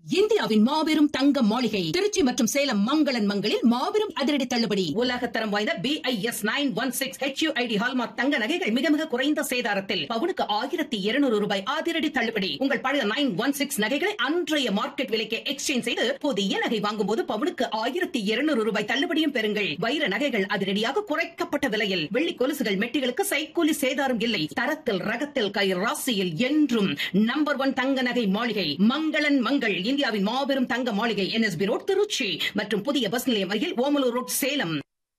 இந்தியாவின் மாபெரும் தங்க மாளிகை திருச்சி மற்றும் சேலம் மங்களன் மங்களில் மாபெரும் அதிரடி தள்ளுபடி உலகத்தரம் வாய்ந்த B I S nine one six HUID hallmark தங்க நகைகள் மிக மிக குறைந்த சேதாரத்தில் பவுனுக்கு ஆயிரத்தி இருநூறு ரூபாய் அதிரடி தள்ளுபடி உங்கள் பழைய நைன் ஒன் சிக்ஸ் நகைகளை அன்றைய மார்க்கெட் விலைக்கு எக்ஸ்சேஞ்ச் செய்து புதிய நகை வாங்கும் போது பவுனுக்கு ஆயிரத்தி இருநூறு ரூபாய் தள்ளுபடியும் பெறுங்கள் வைர நகைகள் அதிரடியாக குறைக்கப்பட்ட விலையில் வெள்ளி கொலுசுகள் மெட்டிகளுக்கு சைக்கூலி சேதாரம் இல்லை தரத்தில் ரகத்தில் கை ராசியில் என்றும் நம்பர் ஒன் தங்க நகை மாளிகை மங்களன் மங்கள் இந்தியாவின் மாபெரும் தங்க மாளிகை என்எஸ்பி ரோட் திருச்சி மற்றும் புதிய பஸ் நிலையம் அருகில் ஓமலூர் ரோட் சேலம்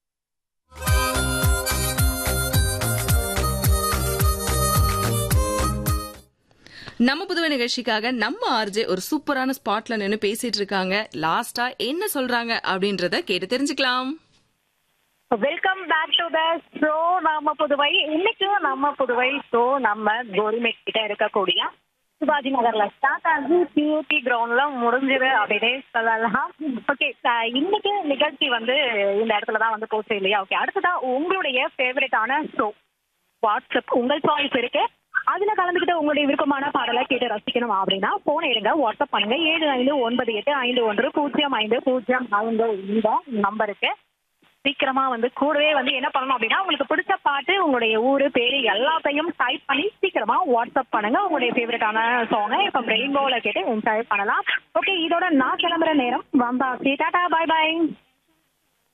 நம்ம புதுவை நிகழ்ச்சிக்காக நம்ம ஆர்ஜே ஒரு சூப்பரான ஸ்பாட்ல நின்னு பேசிட்டு இருக்காங்க லாஸ்டா என்ன சொல்றாங்க அப்படின்றத கேட்டு தெரிஞ்சுக்கலாம் welcome back to the show நம்ம புதுவை இன்னைக்கு நம்ம புதுவை ஷோ நம்ம கோரிமேட் கிட்ட இருக்கக்கூடிய சிவாஜி நகர்ல ஸ்டார்ட் ஆகி பியூபி கிரவுண்ட்ல முடிஞ்சது அப்படின்னே சொல்லலாம் ஓகே இன்னைக்கு நிகழ்ச்சி வந்து இந்த இடத்துல தான் வந்து போச்சு இல்லையா ஓகே அடுத்ததா உங்களுடைய ஃபேவரட்டான ஷோ வாட்ஸ்அப் உங்கள் சாய்ஸ் இருக்கு அதுல கலந்துக்கிட்டு உங்களுடைய விருப்பமான பாடலை கேட்டு ரசிக்கணும் அப்படின்னா போன எடுங்க வாட்ஸ்அப் பண்ணுங்க ஏழு ஐந்து ஒன்பது எட்டு ஐந்து ஒன்று பூஜ்ஜியம் ஐந்து பூஜ்ஜியம் ஐந்து இந்த நம்பருக்கு சீக்கிரமா வந்து கூடவே வந்து என்ன பண்ணணும் அப்படின்னா உங்களுக்கு பிடிச்ச பாட்டு உங்களுடைய ஊரு பேரு எல்லாத்தையும் டைப் பண்ணி சீக்கிரமா வாட்ஸ்அப் பண்ணுங்க உங்களுடைய ஃபேவரட்டான சாங்கை இப்ப ரெயின்போல கேட்டு என்ஜாய் பண்ணலாம் ஓகே இதோட நான் கிளம்புற நேரம் வந்தாச்சு டாடா பாய் பாய்